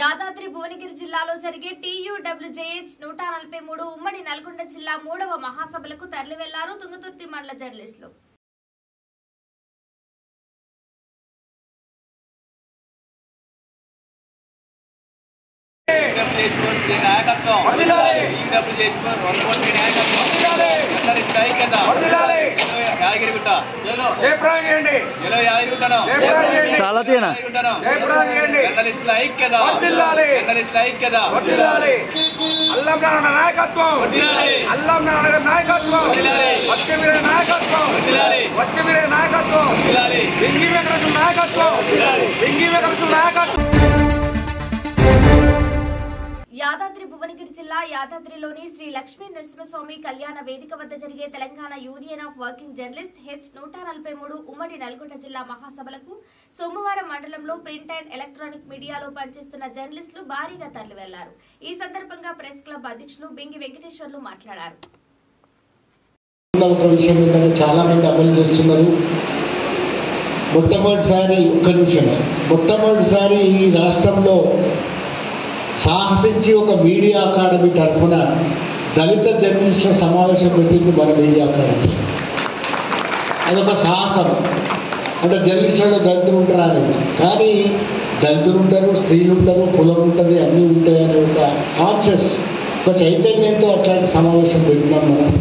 యాదాద్రి భువనగిరి జిల్లాలో జరిగే టీయూడబ్ల్యూజేహెచ్ నూట నలభై మూడు ఉమ్మడి నల్గొండ జిల్లా మూడవ మహాసభలకు తరలి వెళ్లారు తుంగతుర్తి మండల జర్నలిస్టులు జయప్రదం చేయండి జయప్రదం చేయండి చాలా తీనా జయప్రదం చేయండి వర్ధిల్లాలి. వర్ధిల్లాలి. అల్లం నారాయణ నాయకత్వం అల్లం నారాయణ గారి నాయకత్వం వచ్చమిరే నాయకత్వం వచ్చమిరే నాయకత్వం వెంగి వెంకటేశ్వర నాయకత్వం వెంగి వెంకటేశ్వర నాయకత్వం యాదాద్రి భువనగిరి జిల్లా యాదాద్రిలోని శ్రీ లక్ష్మీ నరసింహస్వామి కళ్యాణ వేదిక వద్ద జరిగే Telangana union of working journalist H నూట నలభై మూడు ఉమ్మడి నల్గొండ జిల్లా మహాసభలకు సోమవారం మండలంలో ప్రింట్ అండ్ ఎలక్ట్రానిక్ మీడియాలో పనిచేస్తున్న జర్నలిస్టులు భారీగా తరలి వెళ్లారు ఈ సందర్భంగా ప్రెస్ క్లబ్ అధ్యక్షులు బింగి వెంకటేశ్వర్లు మాట్లాడారు ఉన్న ఒక విషయం ఏంటంటే చాలా మంది అమలు చేస్తున్నారు మొట్టమొదటిసారి ఒక్క నిమిషం మొట్టమొదటిసారి ఈ రాష్ట్రంలో సాహసించి ఒక మీడియా అకాడమీ తరఫున దళిత జర్నలిస్టుల సమావేశం పెట్టింది మన మీడియా అకాడమీ అదొక సాహసం అంటే జర్నలిస్టులలో దళితులు ఉంటారు అనేది కానీ దళితులు ఉంటారు స్త్రీలు ఉంటారు కులం ఉంటుంది అన్నీ ఉంటాయి అనే ఒక కాన్షియస్ ఒక చైతన్యంతో అట్లాంటి సమావేశం పెట్టినాం మనం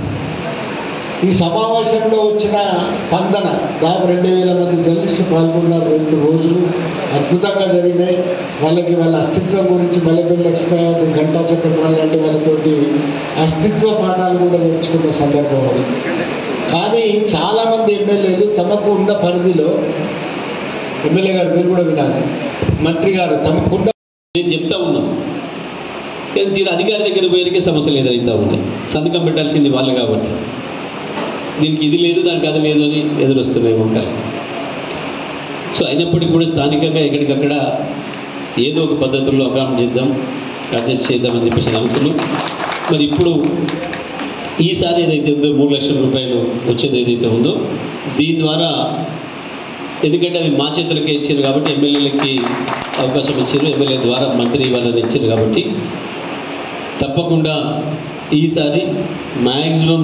ఈ సమావేశంలో వచ్చిన స్పందన దాదాపు రెండు వేల మంది జర్నలిస్టులు పాల్గొన్నారు రెండు రోజులు అద్భుతంగా జరిగినాయి వాళ్ళకి వాళ్ళ అస్తిత్వం గురించి మల్లెపల్లి లక్ష్మీ గంటా చక్రపాణి లాంటి వాళ్ళతోటి అస్తిత్వ పాఠాలు కూడా నేర్చుకున్న సందర్భం అది కానీ చాలామంది ఎమ్మెల్యేలు తమకు ఉన్న పరిధిలో ఎమ్మెల్యే గారు మీరు కూడా వినాలి మంత్రి గారు తమకున్న నేను చెప్తా ఉన్నాం కానీ దీని అధికారి దగ్గర పోయేకే సమస్యలు ఎదురవుతా ఉన్నాయి సంతకం పెట్టాల్సింది వాళ్ళు కాబట్టి దీనికి ఇది లేదు దానికి అది లేదు అని ఎదురొస్తున్నాయి ఉంటాయి సో అయినప్పటికీ కూడా స్థానికంగా ఎక్కడికక్కడ ఏదో ఒక పద్ధతుల్లో అకామిడేట్ చేద్దాం అడ్జస్ట్ చేద్దామని చెప్పేసి నేను అనుకున్నాం మరి ఇప్పుడు ఈసారి ఏదైతే ఉందో మూడు లక్షల రూపాయలు వచ్చేది ఏదైతే ఉందో దీని ద్వారా ఎందుకంటే అవి మా చేతులకే ఇచ్చారు కాబట్టి ఎమ్మెల్యేలకి అవకాశం ఇచ్చారు ఎమ్మెల్యే ద్వారా మంత్రి వాళ్ళని ఇచ్చారు కాబట్టి తప్పకుండా ఈసారి మ్యాక్సిమం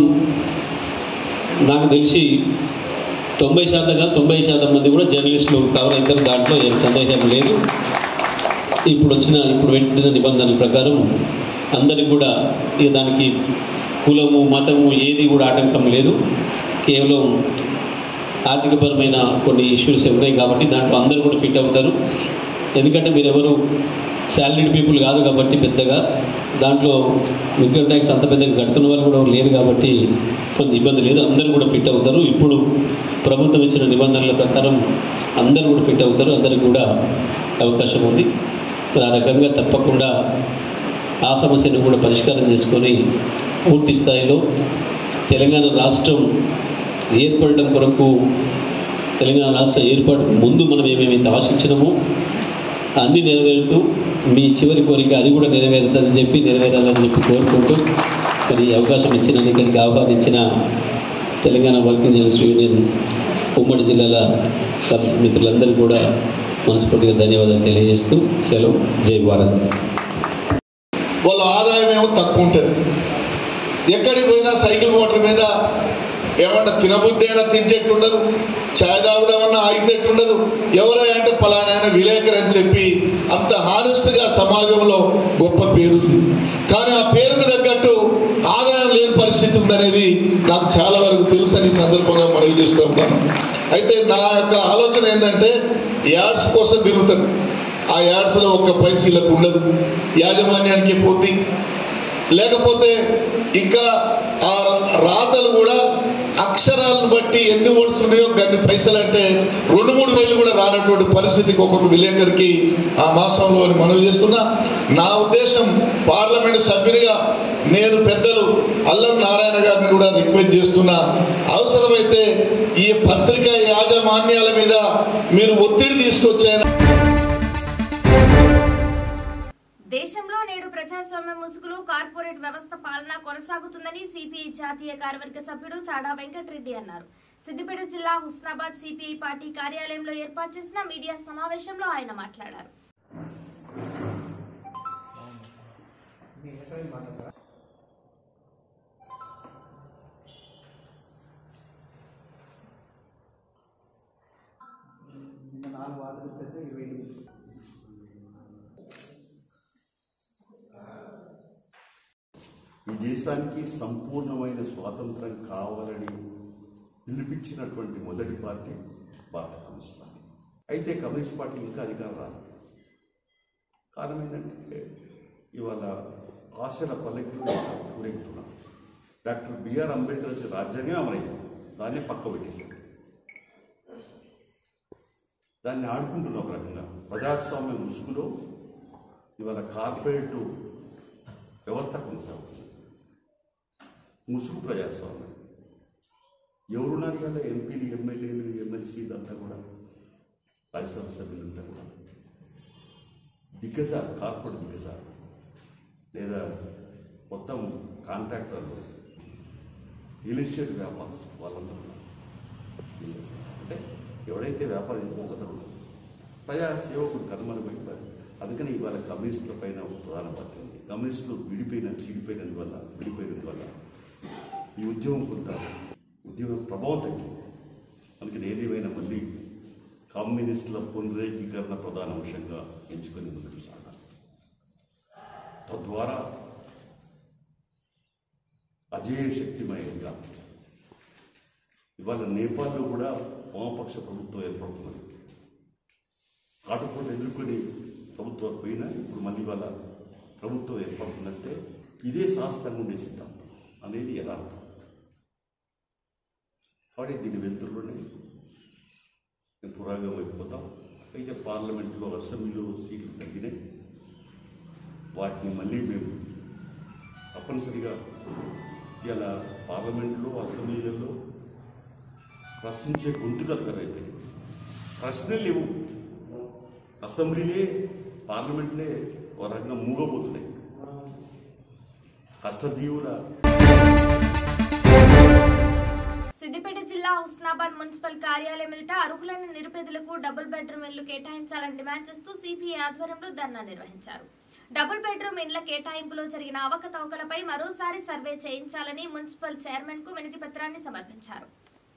నాకు తెలిసి తొంభై శాతం కాదు తొంభై శాతం మంది కూడా జర్నలిస్టులు కవర్ అవుతారు దాంట్లో ఏం సందేహం లేదు ఇప్పుడు వచ్చిన ఇప్పుడు పెట్టిన నిబంధనల ప్రకారం అందరికి కూడా ఇక దానికి కులము మతము ఏది కూడా ఆటంకం లేదు కేవలం ఆర్థికపరమైన కొన్ని ఇష్యూస్ ఉన్నాయి కాబట్టి దాంట్లో అందరూ కూడా ఫిట్ అవుతారు ఎందుకంటే మీరు ఎవరు శాలరీడ్ పీపుల్ కాదు కాబట్టి పెద్దగా దాంట్లో ఇన్కమ్ ట్యాక్స్ అంత పెద్దగా కడుతున్న వాళ్ళు కూడా లేరు కాబట్టి కొంత ఇబ్బంది లేదు అందరూ కూడా ఫిట్ అవుతారు ఇప్పుడు ప్రభుత్వం ఇచ్చిన నిబంధనల ప్రకారం అందరూ కూడా ఫిట్ అవుతారు అందరికి కూడా అవకాశం ఉంది మరి ఆ రకంగా తప్పకుండా ఆ సమస్యను కూడా పరిష్కారం చేసుకొని పూర్తి స్థాయిలో తెలంగాణ రాష్ట్రం ఏర్పడడం కొరకు తెలంగాణ రాష్ట్ర ఏర్పాటు ముందు మనం ఏమేమైతే ఆశించినామో అన్నీ నెరవేరుతూ మీ చివరి కోరిక అది కూడా నెరవేరుతుందని చెప్పి నెరవేరాలని చెప్పి కోరుకుంటూ మరి ఈ అవకాశం ఇచ్చిన ఇక్కడికి ఆహ్వానించిన తెలంగాణ వర్కింగ్ జర్నలిస్ట్ యూనియన్ ఉమ్మడి జిల్లాల కమిటీ మిత్రులందరూ కూడా మనస్ఫూర్తిగా ధన్యవాదాలు తెలియజేస్తూ సెలవు జై భారత్ వాళ్ళ ఆదాయం ఏమో తక్కువ ఉంటుంది ఎక్కడికి పోయినా సైకిల్ మోటార్ మీద ఏమన్నా తినబుద్ధి అయినా తింటేట్టుండదు ఛాయ్ తాగుదామన్నా ఆగితేట్టుండదు ఎవరై అంటే పలానా విలేకరు అని చెప్పి అంత హానెస్ట్గా సమాజంలో గొప్ప పేరుంది కానీ ఆ పేరుకు తగ్గట్టు ఆదాయం లేని పరిస్థితి ఉందనేది నాకు చాలా వరకు తెలుసని ఈ సందర్భంగా మనవి చేస్తూ ఉంటాను అయితే నా యొక్క ఆలోచన ఏంటంటే యాడ్స్ కోసం తిరుగుతాను ఆ యాడ్స్లో ఒక్క పైసీలకు ఉండదు యాజమాన్యానికి పోద్ది లేకపోతే ఇంకా ఆ రాతలు కూడా అక్షరాలను బట్టి ఎన్ని ఓట్స్ ఉన్నాయో గన్ని పైసలు అంటే రెండు మూడు వేలు కూడా రానటువంటి పరిస్థితికి ఒక్కొక్క విలేకరికి ఆ మాసంలో అని మనవి చేస్తున్నా నా ఉద్దేశం పార్లమెంట్ సభ్యునిగా నేను పెద్దలు అల్లం నారాయణ గారిని కూడా రిక్వెస్ట్ చేస్తున్నా అవసరమైతే ఈ పత్రిక యాజమాన్యాల మీద మీరు ఒత్తిడి తీసుకొచ్చాయని దేశంలో నేడు ప్రజాస్వామ్య ముసుగులో కార్పొరేట్ వ్యవస్థ పాలన కొనసాగుతుందని సిపిఐ జాతీయ కార్యవర్గ సభ్యుడు చాడా వెంకటరెడ్డి అన్నారు సిద్దిపేట జిల్లా హుస్నాబాద్ సిపిఐ పార్టీ కార్యాలయంలో ఏర్పాటు చేసిన మీడియా సమావేశంలో ఆయన మాట్లాడారు నిన్న నాలుగు వార్డు చెప్పేసి ఇరవై ఎనిమిది ఈ దేశానికి సంపూర్ణమైన స్వాతంత్రం కావాలని పిలిపించినటువంటి మొదటి పార్టీ భారత కమ్యూనిస్ట్ పార్టీ అయితే కమ్యూనిస్ట్ పార్టీ ఇంకా అధికారం రాదు కారణం ఏంటంటే ఇవాళ ఆశల పల్లెకి ఊరెగుతున్నాం డాక్టర్ బిఆర్ అంబేద్కర్ వచ్చే రాజ్యాంగం అమరైంది దాన్ని పక్క పెట్టేశారు దాన్ని ఆడుకుంటున్న ఒక రకంగా ప్రజాస్వామ్య ముసుగులో ఇవాళ కార్పొరేట్ వ్యవస్థ కొనసాగుతుంది ముసుగు ప్రజాస్వామ్యం ఎవరున్నారు కదా ఎంపీలు ఎమ్మెల్యేలు ఎమ్మెల్సీ ఇదంతా కూడా రాజ్యసభ సభ్యులంతా కూడా దిగ్గజాలు కార్పొరేట్ దిగ్గజాలు లేదా మొత్తం కాంట్రాక్టర్లు రియల్ ఎస్టేట్ వ్యాపారస్తులు వాళ్ళందరూ ఉన్నారు. రియల్ ఎస్టేట్ అంటే ఎవడైతే వ్యాపారం చేస్తాడో అతను ప్రజా సేవకుడు కనుమరుగైపోయారు అందుకని ఇవాళ కమ్యూనిస్టుల పైన ఒక ప్రధాన పాత్ర ఉంది కమ్యూనిస్టులు విడిపోయిన చీడిపోయినందు వల్ల విడిపోయినందు వల్ల ఈ ఉద్యమం కొంత ఉద్యమం ప్రభావం తగ్గింది అందుకని ఏదేమైనా మళ్ళీ కమ్యూనిస్టుల పునరేకీకరణ ప్రధాన అంశంగా ఎంచుకొని ముందుకు సాగాలి తద్వారా అజేయ శక్తిమయంగా ఇవాళ నేపాల్లో కూడా వామపక్ష ప్రభుత్వం ఏర్పడుతున్నది కాటుకోట ఎదుర్కొని ప్రభుత్వాలు పోయినా ఇప్పుడు మళ్ళీ వాళ్ళ ప్రభుత్వం ఏర్పడుతుందంటే ఇదే శాస్త్రంగా ఉండే సిద్ధాంతం అనేది యథార్థం కాబట్టి దీని వెళ్తుల్లోనే మేము పురాగం అయిపోతాం అయితే పార్లమెంట్లో అసెంబ్లీలో సీట్లు తగ్గినాయి వాటిని మళ్ళీ మేము తప్పనిసరిగా ఇలా పార్లమెంట్లో అసెంబ్లీలలో ప్రశ్నించే గొంతుకలు అయిపోయింది ప్రశ్నలు లేవు అసెంబ్లీలే పార్లమెంట్లే ఒక రకంగా మూగబోతున్నాయి కష్టజీవుల సిద్దిపేట జిల్లా హుస్నాబాద్ మున్సిపల్ కార్యాలయం ఎదుట అర్హులైన నిరుపేదలకు డబుల్ బెడ్రూమ్ ఇళ్లు కేటాయించాలని డిమాండ్ చేస్తూ సిపిఐ ఆధ్వర్యంలో ధర్నా నిర్వహించారు డబుల్ బెడ్రూమ్ ఇండ్ల కేటాయింపులో జరిగిన అవకతవకలపై మరోసారి సర్వే చేయించాలని మున్సిపల్ చైర్మన్ కు వినతి పత్రాన్ని సమర్పించారు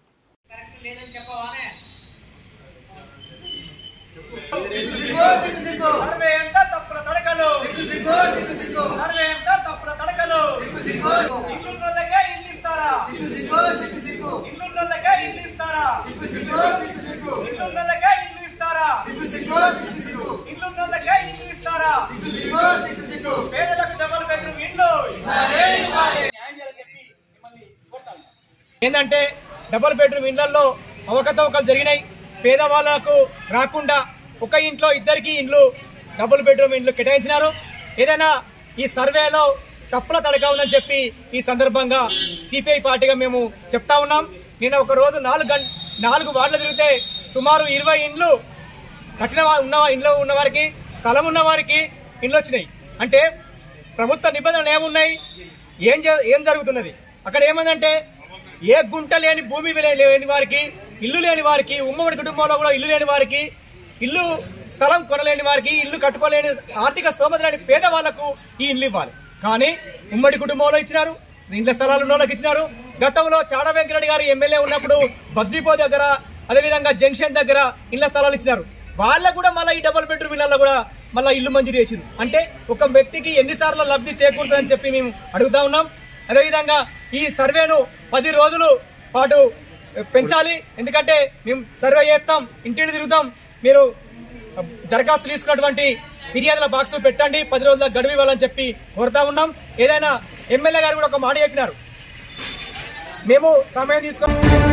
సర్వే ఎంత తప్పుల తడకలు సర్వే ఎంత తప్పుల తడకలు ఇల్లున్నోళ్ళకే ఇల్లు ఇస్తారా ఇల్లున్నోళ్ళకే ఇల్లు ఇస్తారా ఇల్లున్నోళ్ళకే ఇల్లు ఇస్తారా ఇల్లున్నోళ్ళకే ఇల్లు ఇస్తారా పేదలకు డబుల్ బెడ్రూమ్ ఇల్లు న్యాయం చేయాలని చెప్పి మిమ్మల్ని కోరుతాను. ఏంటంటే డబుల్ బెడ్రూమ్ ఇళ్లలో అవకతవకలు జరిగినాయి పేదవాళ్లకు రాకుండా ఒక ఇంట్లో ఇద్దరికి ఇండ్లు డబుల్ బెడ్రూమ్ ఇండ్లు కేటాయించినారు ఏదైనా ఈ సర్వేలో తప్పుల తడక ఉందని చెప్పి ఈ సందర్భంగా సిపిఐ పార్టీగా మేము చెప్తా ఉన్నాం నిన్న ఒక రోజు నాలుగు గంట నాలుగు వార్డులు తిరిగితే సుమారు ఇరవై ఇండ్లు కట్టిన వా- ఉన్న ఇంట్లో ఉన్న వారికి స్థలం ఉన్న వారికి ఇండ్లు వచ్చినాయి అంటే ప్రభుత్వ నిబంధనలు ఏమున్నాయి ఏం జ- ఏం జరుగుతున్నది అక్కడ ఏమందంటే ఏ గుంట లేని భూమి లే- లేని వారికి ఇల్లు లేని వారికి ఉమ్మడి కుటుంబంలో కూడా ఇల్లు లేని వారికి ఇల్లు స్థలం కొనలేని వారికి ఇల్లు కట్టుకోలేని ఆర్థిక స్తోమత లేని పేద వాళ్లకు ఈ ఇల్లు ఇవ్వాలి కానీ ఉమ్మడి కుటుంబంలో ఇచ్చినారు ఇండ్ల స్థలాలు ఉన్న వాళ్ళకి ఇచ్చినారు గతంలో చాడ వెంకరెడ్డి గారు ఎమ్మెల్యే ఉన్నప్పుడు బస్ డిపో దగ్గర అదేవిధంగా జంక్షన్ దగ్గర ఇళ్ల స్థలాలు ఇచ్చినారు వాళ్ళకు కూడా మళ్ళీ ఈ డబుల్ బెడ్రూమ్ ఇళ్లలో కూడా మళ్ళీ ఇల్లు మంజూరు చేసింది అంటే ఒక వ్యక్తికి ఎన్నిసార్లు లబ్ధి చేకూరుతుందని చెప్పి మేము అడుగుతా ఉన్నాం అదేవిధంగా ఈ సర్వేను పది రోజులు పాటు పెంచాలి ఎందుకంటే మేము సర్వే చేస్తాం ఇంటిని తిరుగుతాం మీరు దరఖాస్తు తీసుకున్నటువంటి ఫిర్యాదుల బాక్స్ పెట్టండి పది రోజుల గడువు ఇవ్వాలని చెప్పి కోరుతా ఉన్నాం ఏదైనా ఎమ్మెల్యే గారు కూడా ఒక మాట చెప్పినారు మేము సమయం తీసుకొని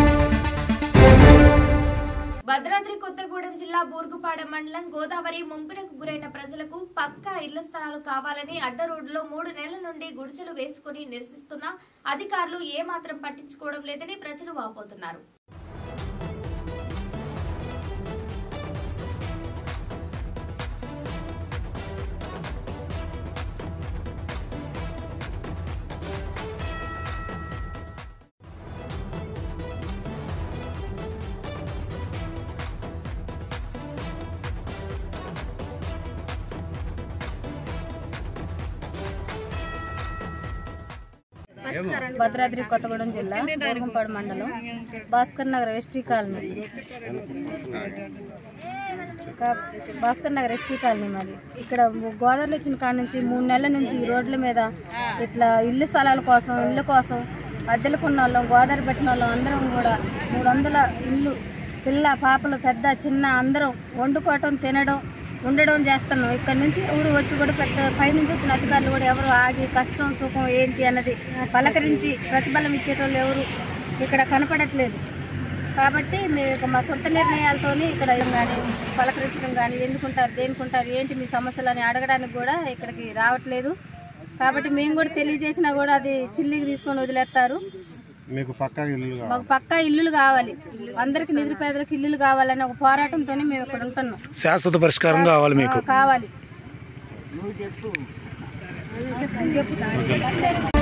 భద్రాద్రి కొత్తగూడెం జిల్లా బూర్గుపాడెం మండలం గోదావరి ముంపునకు గురైన ప్రజలకు పక్కా ఇళ్ల స్థలాలు కావాలని అడ్డ రోడ్డులో మూడు నెలల నుండి గుడిసెలు వేసుకుని నిరసిస్తున్న అధికారులు ఏమాత్రం పట్టించుకోవడం లేదని ప్రజలు వాపోతున్నారు భద్రాద్రి కొత్తగూడెం జిల్లా గోల్గంపాడు మండలం భాస్కర్ నగర్ ఎస్టీ కాలనీ కా- భాస్కర్ నగర్ ఎస్టీ కాలనీ మాది ఇక్కడ గోదావరి వచ్చిన కాడ నుంచి మూడు నెలల నుంచి ఈ రోడ్ల మీద ఇట్లా ఇల్లు స్థలాల కోసం ఇల్లు కోసం అద్దెలకున్న వాళ్ళం గోదావరి పెట్టిన వాళ్ళం అందరం కూడా మూడు వందల ఇల్లు పిల్ల పాపలు పెద్ద చిన్న అందరం వండుకోవటం తినడం ఉండడం చేస్తున్నాం ఇక్కడ నుంచి ఊరు వచ్చి కూడా పెద్ద పైనుంచి వచ్చిన అధికారులు కూడా ఎవరు ఆగి కష్టం సుఖం ఏంటి అన్నది పలకరించి ప్రతిఫలం ఇచ్చేటోళ్ళు ఎవరు ఇక్కడ కనపడట్లేదు కాబట్టి మేము ఇక మా సొంత నిర్ణయాలతోని ఇక్కడ ఏం కానీ పలకరించడం కానీ ఎందుకుంటారు దేనికుంటారు ఏంటి మీ సమస్యలు అని అడగడానికి కూడా ఇక్కడికి రావట్లేదు కాబట్టి మేము కూడా తెలియజేసినా కూడా అది చిల్లికి తీసుకొని వదిలేస్తారు మీకు పక్కా ఇల్లు కావాలి మాకు పక్కా ఇల్లులు కావాలి అందరికి నిరుపేదలకు ఇల్లులు కావాలని ఒక పోరాటంతోనే మేము ఇక్కడ ఉంటున్నాం శాశ్వత పరిష్కారం కావాలి మీకు ఆ, కావాలి చెప్పు చెప్పు